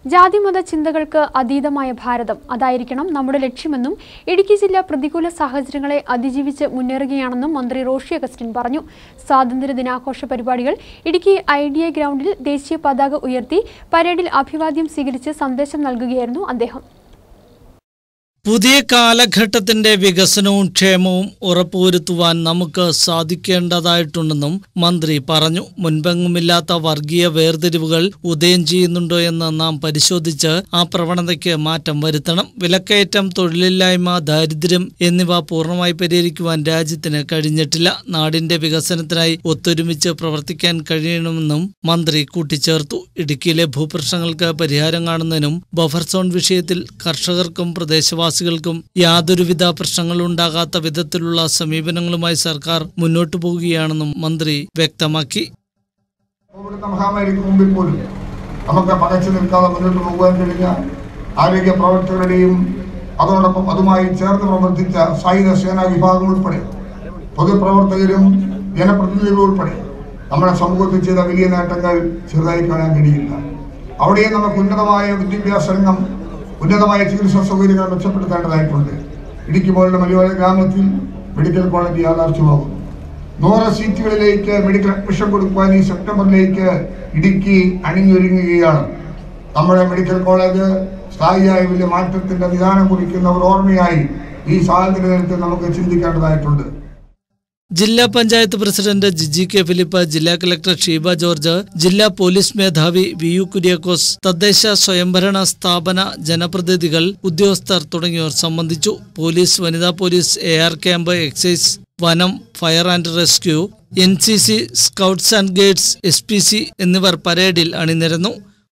ജാതിമത ചിന്തകൾക്ക് അതീതമായ ഭാരതം അതായിരിക്കണം നമ്മുടെ ലക്ഷ്യമെന്നും ഇടുക്കി ജില്ല പ്രതികൂല സാഹചര്യങ്ങളെ അതിജീവിച്ച് മുന്നേറുകയാണെന്നും മന്ത്രി റോഷി അഗസ്റ്റിൻ പറഞ്ഞു സ്വാതന്ത്ര്യ ദിനാഘോഷ പരിപാടികൾ ഇടുക്കി ഐ ഡി ഐ ഗ്രൗണ്ടിൽ ദേശീയ പതാക ഉയർത്തി പരേഡിൽ അഭിവാദ്യം സ്വീകരിച്ച് സന്ദേശം നൽകുകയായിരുന്നു അദ്ദേഹം പുതിയ കാലഘട്ടത്തിന്റെ വികസനവും ക്ഷേമവും ഉറപ്പുവരുത്തുവാൻ നമുക്ക് സാധിക്കേണ്ടതായിട്ടുണ്ടെന്നും മന്ത്രി പറഞ്ഞു മുൻപെങ്ങുമില്ലാത്ത വർഗീയ വേർതിരിവുകൾ ഉദയം ചെയ്യുന്നുണ്ടോ എന്ന് നാം പരിശോധിച്ച് ആ പ്രവണതയ്ക്ക് മാറ്റം വരുത്തണം വിലക്കയറ്റം തൊഴിലില്ലായ്മ ദാരിദ്ര്യം എന്നിവ പൂർണ്ണമായി പരിഹരിക്കുവാൻ രാജ്യത്തിന് കഴിഞ്ഞിട്ടില്ല നാടിന്റെ വികസനത്തിനായി ഒത്തൊരുമിച്ച് പ്രവർത്തിക്കാൻ കഴിയണമെന്നും മന്ത്രി കൂട്ടിച്ചേർത്തു ഇടുക്കിയിലെ ഭൂപ്രശ്നങ്ങൾക്ക് പരിഹാരം കാണുന്നതിനും ബഫർ സോൺ വിഷയത്തിൽ കർഷകർക്കും പ്രദേശവാസികൾക്കും യാതൊരുവിധ പ്രശ്നങ്ങളുണ്ടാകാത്ത വിധത്തിലുള്ള സമീപനങ്ങളുമായി സർക്കാർ മുന്നോട്ടു പോവുകയാണെന്നും മന്ത്രി വ്യക്തമാക്കി കോവിഡ് മഹാമാരിക്ക് മുമ്പിൽ പോലും നമുക്ക് പകച്ചു നിൽക്കാതെ മുന്നോട്ട് പോകുവാൻ കഴിഞ്ഞ ആരോഗ്യ പ്രവർത്തകരുടെയും അതോടൊപ്പം അതുമായി ചേർന്ന് പ്രവർത്തിച്ച സായുധ സേനാ വിഭാഗം ഉൾപ്പെടെ പൊതുപ്രവർത്തകരും ജനപ്രതിനിധികളും ഉൾപ്പെടെ നമ്മുടെ സമൂഹത്തിൽ ചെയ്ത വലിയ നേട്ടങ്ങൾ ചെറുതായി കാണാൻ കഴിയില്ല അവിടെയും നമുക്ക് ഉന്നതമായ വിദ്യാഭ്യാസ രംഗം ഉന്നതമായ ചികിത്സാ സൗകര്യങ്ങൾ മെച്ചപ്പെടുത്തേണ്ടതായിട്ടുണ്ട് ഇടുക്കി പോലുള്ള മലയോര ഗ്രാമത്തിൽ മെഡിക്കൽ കോളേജ് യാഥാർത്ഥ്യമാകുന്നു നൂറ് സീറ്റുകളിലേക്ക് മെഡിക്കൽ അഡ്മിഷൻ കൊടുക്കുവാൻ ഈ സെപ്റ്റംബറിലേക്ക് ഇടുക്കി അണിഞ്ഞൊരുങ്ങുകയാണ് നമ്മുടെ മെഡിക്കൽ കോളേജ് സ്ഥായിയായ വലിയ മാറ്റത്തിന്റെ നിദാനം കുറിക്കുന്ന ഒരു ഓർമ്മയായി ഈ സ്വാതന്ത്ര്യ ദിനത്തിൽ നമുക്ക് ചിന്തിക്കേണ്ടതായിട്ടുണ്ട് ജില്ലാ പഞ്ചായത്ത് പ്രസിഡന്റ് ജിജി കെ ഫിലിപ്പ് ജില്ലാ കളക്ടർ ഷീബ ജോർജ് ജില്ലാ പോലീസ് മേധാവി വി യു കുര്യാക്കോസ് തദ്ദേശ സ്വയംഭരണ സ്ഥാപന ജനപ്രതിനിധികൾ ഉദ്യോഗസ്ഥർ തുടങ്ങിയവർ സംബന്ധിച്ചു പോലീസ് വനിതാ police A R camp excise വനം fire and rescue N C C scouts and guides S P C എന്നിവർ പരേഡിൽ അണിനിരന്നു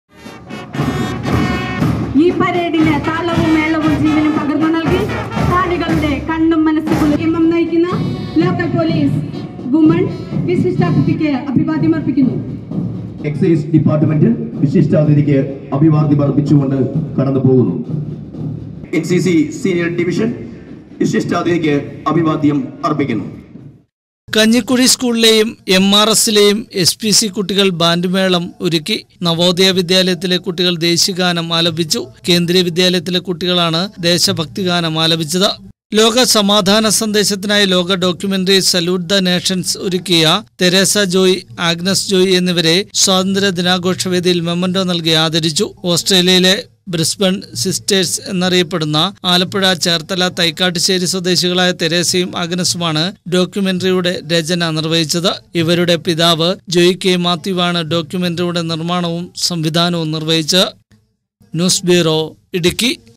ഈ പരേഡിന് താളവും മേളവും ജീവനും പകർന്നു നൽകി കാണികളുടെ കണ്ണും മനസ്സുകളും എം നയിക്കുന്ന ലോക്കൽ പോലീസ് വുമൺ വിശിഷ്ടാതിഥിക്ക് അഭിവാദ്യം അർപ്പിക്കുന്നു എക്സൈസ് ഡിപ്പാർട്ട്മെന്റ് വിശിഷ്ടാതിഥിക്ക് അഭിവാദ്യം അർപ്പിച്ചുകൊണ്ട് കടന്നു പോകുന്നു N C C senior division വിശിഷ്ടാതിഥിക്ക് അഭിവാദ്യം അർപ്പിക്കുന്നു കഞ്ഞിക്കുഴി സ്കൂളിലെയും എം ആർ എസിലെയും എസ് പി സി കുട്ടികൾ ബാൻഡ്മേളം ഒരുക്കി നവോദയ വിദ്യാലയത്തിലെ കുട്ടികൾ ദേശീയഗാനം ആലപിച്ചു കേന്ദ്രീയ വിദ്യാലയത്തിലെ കുട്ടികളാണ് ദേശഭക്തി ഗാനം ആലപിച്ചത് ലോക സമാധാന സന്ദേശത്തിനായി ലോക ഡോക്യുമെന്ററി സല്യൂട്ട് ദ നേഷൻസ് ഒരുക്കിയ തെരേസ ജോയ് ആഗ്നസ് ജോയ് എന്നിവരെ സ്വാതന്ത്ര്യ ദിനാഘോഷ വേദിയിൽ മെമ്മന്റോ നൽകി ആദരിച്ചു ഓസ്ട്രേലിയയിലെ ബ്രിസ്ബൺ സിസ്റ്റേഴ്സ് എന്നറിയപ്പെടുന്ന ആലപ്പുഴ ചേർത്തല തൈക്കാട്ടുശ്ശേരി സ്വദേശികളായ തെരേസയും അഗ്നസുമാണ് ഡോക്യുമെന്ററിയുടെ രചന നിർവഹിച്ചത് ഇവരുടെ പിതാവ് ജോയ് കെ മാത്യുവാണ് ഡോക്യുമെന്ററിയുടെ നിർമ്മാണവും സംവിധാനവും നിർവഹിച്ചത് ന്യൂസ് ബ്യൂറോ ഇടുക്കി